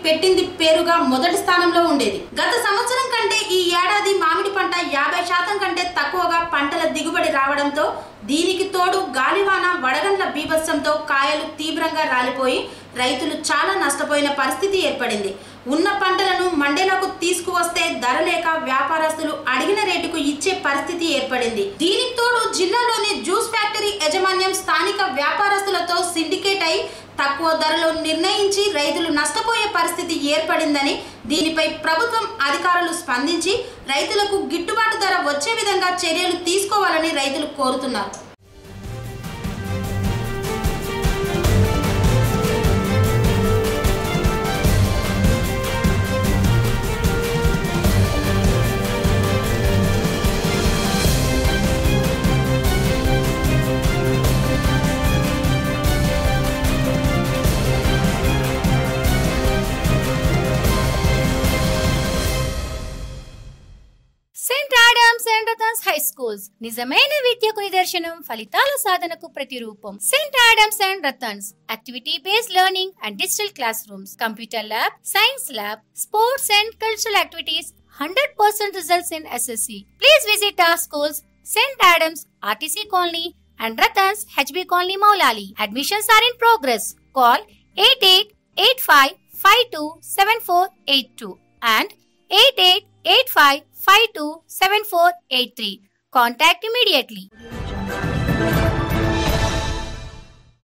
పెట్టింది పేరుగా మొదటి స్థానంలో ఉండేది గత సంవత్సరం కంటే ఈ ఏడాది మామిడి పంట యాభై శాతం కంటే తక్కువగా పంటల దిగుబడి రావడంతో దీనికి తోడు గాలివాన వడగండ్ల బీభత్సంతో కాయలు తీవ్రంగా రాలిపోయి రైతులు చాలా నష్టపోయిన పరిస్థితి ఏర్పడింది ఉన్న పంటలను మండేలకు తీసుకువస్తే ధర లేక వ్యాపారస్తులు అడిగిన రేటుకు ఇచ్చే పరిస్థితి ఏర్పడింది దీనికి తోడు జిల్లాలోని జ్యూస్ ఫ్యాక్టరీ యాజమాన్యం స్థానిక వ్యాపారస్తులతో సిండికేట్ అయి తక్కువ ధరలో నిర్ణయించి రైతులు నష్టపోయే పరిస్థితి ఏర్పడిందని దీనిపై ప్రభుత్వం అధికారులు స్పందించి రైతులకు గిట్టుబాటు ధర వచ్చే విధంగా చర్యలు తీసుకోవాలని రైతులు కోరుతున్నారు saint Adams and Ratans high schools నిజమైన విద్యకు నిదర్శనం ఫలితాల సాధనకు ప్రతిరూపం saint Adams and Ratans activity based learning and digital classrooms computer lab science lab sports and cultural activities hundred percent results in SSC please visit our schools saint Adams RTC colony and Ratans HB colony Moulali admissions are in progress call eight eight eight five five two seven four eight two and 8885527483. Contact immediately.